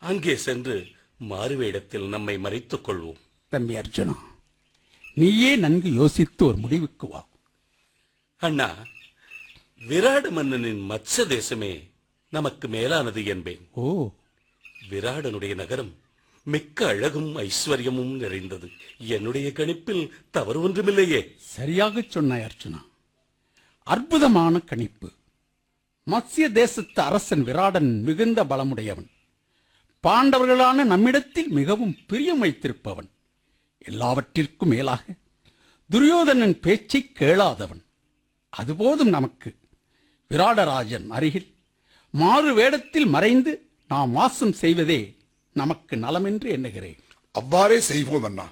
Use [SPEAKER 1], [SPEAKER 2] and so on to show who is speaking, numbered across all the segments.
[SPEAKER 1] அங்கே சென்று மாறுவேடத்தில் நம்மை மறைத்துக் கொள்வோம்
[SPEAKER 2] தம்பி அர்ஜுனா நீயே நன்கு யோசித்து ஒரு முடிவுக்கு வா
[SPEAKER 1] அண்ணா விராட மன்னனின் மத்ச தேசமே நமக்கு மேலானது என்பேன்
[SPEAKER 2] ஓ
[SPEAKER 1] விராடனுடைய நகரம் மிக்க அழகும் ஐஸ்வர்யமும் நிறைந்தது என்னுடைய கணிப்பில் தவறு ஒன்றுமில்லையே
[SPEAKER 2] சரியாக சொன்னாய் அர்ஜுனா அற்புதமான கணிப்பு மத்ய தேசத்து அரசன் விராடன் மிகுந்த பலமுடையவன் பாண்டவர்களான நம்மிடத்தில் மிகவும் பிரியம் வைத்திருப்பவன் எல்லாவற்றிற்கும் மேலாக துரியோதனன் பேச்சை கேளாதவன் அதுபோதும் நமக்கு விராடராஜன் அருகில் மாறு வேடத்தில் மறைந்து நாம் வாசம் செய்வதே நமக்கு நலமென்று எண்ணுகிறேன்
[SPEAKER 3] அவ்வாறே செய்வோம் அண்ணா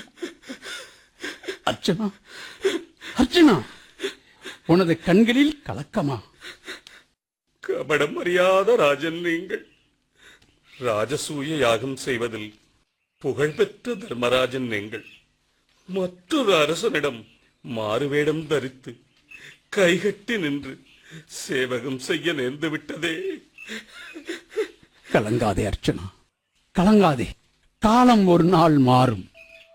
[SPEAKER 2] அர்ச்சனா அர்ச்சனா உனது கண்களில் கலக்கமா
[SPEAKER 1] கபடம் அறியாத ராஜன் நீங்கள் ராஜசூய யாகம் செய்வதில் புகழ்பெற்ற தர்மராஜன் நீங்கள் மற்றொரு அரசனிடம் மாறுவேடம் தரித்து கைகட்டி நின்று சேவகம் செய்ய நேர்ந்து விட்டதே
[SPEAKER 2] கலங்காதே அர்ச்சனா கலங்காதே காலம் ஒரு நாள் மாறும்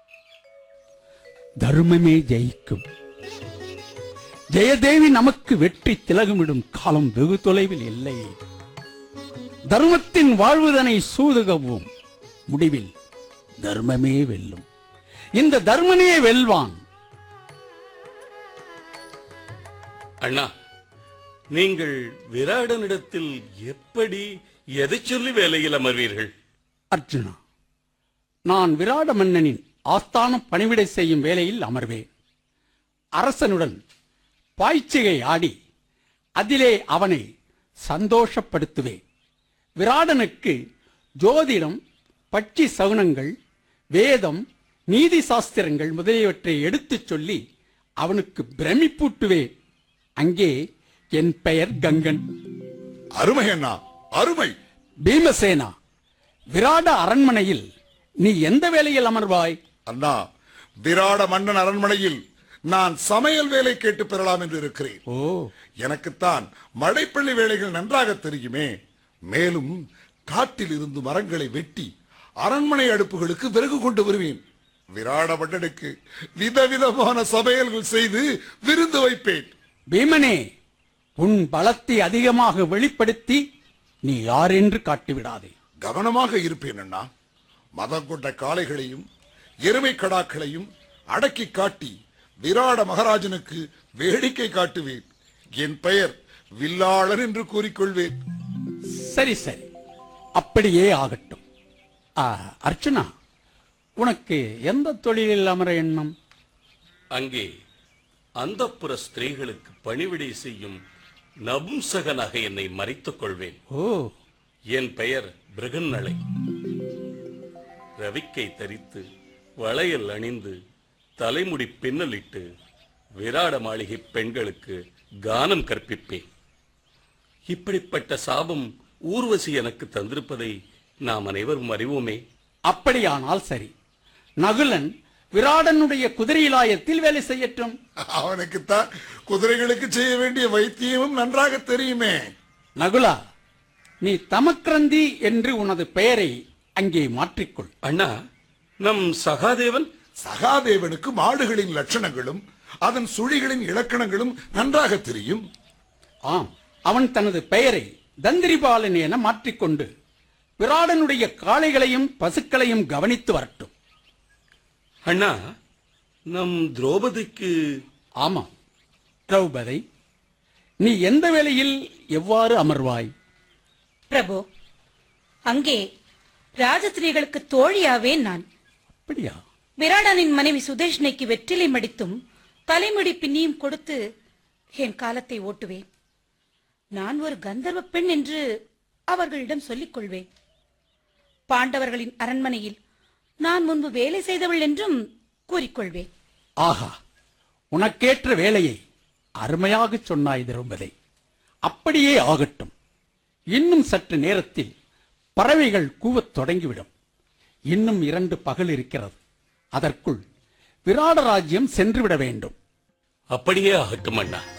[SPEAKER 2] தர்மமே ஜெயிக்கும் ஜெயதேவி நமக்கு வெற்றி திலகமிடும் காலம் வெகு தொலைவில் இல்லை தர்மத்தின் வாழ்வுதனை சூதுகவும் முடிவில் தர்மமே வெல்லும் இந்த தர்மனே வெல்வான்
[SPEAKER 1] அண்ணா நீங்கள் விராடனிடத்தில் எப்படி எதை சொல்லி வேலையில் அமர்வீர்கள்
[SPEAKER 2] அர்ஜுனா நான் விராட மன்னனின் ஆஸ்தான பணிவிடை செய்யும் வேளையில் அமர்வேன் அரசனுடன் பாய்ச்சிகை ஆடி அதிலே அவனை சந்தோஷப்படுத்துவேன் விராடனுக்கு ஜோதிடம் பட்சி சகுனங்கள் வேதம் நீதி சாஸ்திரங்கள் முதலியவற்றை எடுத்துச் சொல்லி அவனுக்கு பிரமிப்பூட்டுவேன் அங்கே என் பெயர் கங்கன்
[SPEAKER 3] அருமை அண்ணா அருமை
[SPEAKER 2] பீமசேனா விராட அரண்மனையில் நீ எந்த வேளையில் அமர்வாய்
[SPEAKER 3] அண்ணா விராட மன்னன் அரண்மனையில் நான் சமையல் வேலை கேட்டு பெறலாம் என்று இருக்கிறேன்
[SPEAKER 2] ஓ
[SPEAKER 3] எனக்குத்தான் மழைப்பள்ளி வேலைகள் நன்றாக தெரியுமே மேலும் காட்டில் இருந்து மரங்களை வெட்டி அரண்மனை அடுப்புகளுக்கு விறகு கொண்டு வருவேன் விராட மன்னனுக்கு விதவிதமான சமையல்கள் செய்து விருந்து வைப்பேன்
[SPEAKER 2] பீமனே உன் பலத்தை அதிகமாக வெளிப்படுத்தி நீ யார் என்று காட்டிவிடாதே
[SPEAKER 3] கவனமாக இருப்பேன் அண்ணா மதம் கொண்ட காளைகளையும் எருமை கடாக்களையும் அடக்கி காட்டி விராட மகாராஜனுக்கு வேடிக்கை காட்டுவேன் என் பெயர் வில்லாளன் என்று கூறிக்கொள்வேன்
[SPEAKER 2] சரி சரி அப்படியே ஆகட்டும் ஆ, அர்ச்சனா உனக்கு எந்த தொழிலில் அமர எண்ணம்
[SPEAKER 1] அங்கே அந்தப்புற ஸ்திரீகளுக்கு பணிவிடை செய்யும் நபும்சகனாக என்னை மறைத்துக் கொள்வேன்
[SPEAKER 2] ஓ
[SPEAKER 1] என் பெயர் பிருகன்னலை ரவிக்கை தரித்து வளையல் அணிந்து தலைமுடி பின்னலிட்டு விராட மாளிகை பெண்களுக்கு கானம் கற்பிப்பேன் இப்படிப்பட்ட சாபம் ஊர்வசி எனக்கு தந்திருப்பதை நாம் அனைவரும் அறிவோமே
[SPEAKER 2] அப்படியானால் சரி நகுலன் விராடனுடைய குதிரையிலாயத்தில் வேலை செய்யட்டும்
[SPEAKER 3] அவனுக்குத்தான் குதிரைகளுக்கு செய்ய வேண்டிய வைத்தியமும் நன்றாக தெரியுமே
[SPEAKER 2] நகுலா நீ தமக்ரந்தி என்று உனது பெயரை அங்கே மாற்றிக்கொள்
[SPEAKER 1] அண்ணா நம் சகாதேவன்
[SPEAKER 3] சகாதேவனுக்கு மாடுகளின் லட்சணங்களும் அதன் சுழிகளின் இலக்கணங்களும் நன்றாக தெரியும்
[SPEAKER 2] ஆம் அவன் தனது பெயரை தந்திரிபாலன் என மாற்றிக்கொண்டு விராடனுடைய காளைகளையும் பசுக்களையும் கவனித்து வரட்டும்
[SPEAKER 1] அண்ணா நம் திரௌபதிக்கு
[SPEAKER 2] ஆமாம் திரௌபதி நீ எந்த வேளையில் எவ்வாறு அமர்வாய்
[SPEAKER 4] பிரபு அங்கே ராஜஸ்திரீகளுக்கு தோழியாவேன் நான்
[SPEAKER 2] அப்படியா
[SPEAKER 4] விராடனின் மனைவி சுதேஷ்ணைக்கு வெற்றிலை மடித்தும் தலைமுடி பின்னியும் கொடுத்து என் காலத்தை ஓட்டுவேன் நான் ஒரு கந்தர்வ பெண் என்று அவர்களிடம் சொல்லிக் கொள்வேன் பாண்டவர்களின் அரண்மனையில் நான் முன்பு வேலை செய்தவள் என்றும் கூறிக்கொள்வேன்
[SPEAKER 2] ஆஹா உனக்கேற்ற வேலையை அருமையாகச் சொன்னாய் திரௌபதி அப்படியே ஆகட்டும் இன்னும் சற்று நேரத்தில் பறவைகள் கூவத் தொடங்கிவிடும் இன்னும் இரண்டு பகல் இருக்கிறது அதற்குள் விராட ராஜ்யம் சென்றுவிட வேண்டும்
[SPEAKER 1] அப்படியே ஆகட்டும் அண்ணா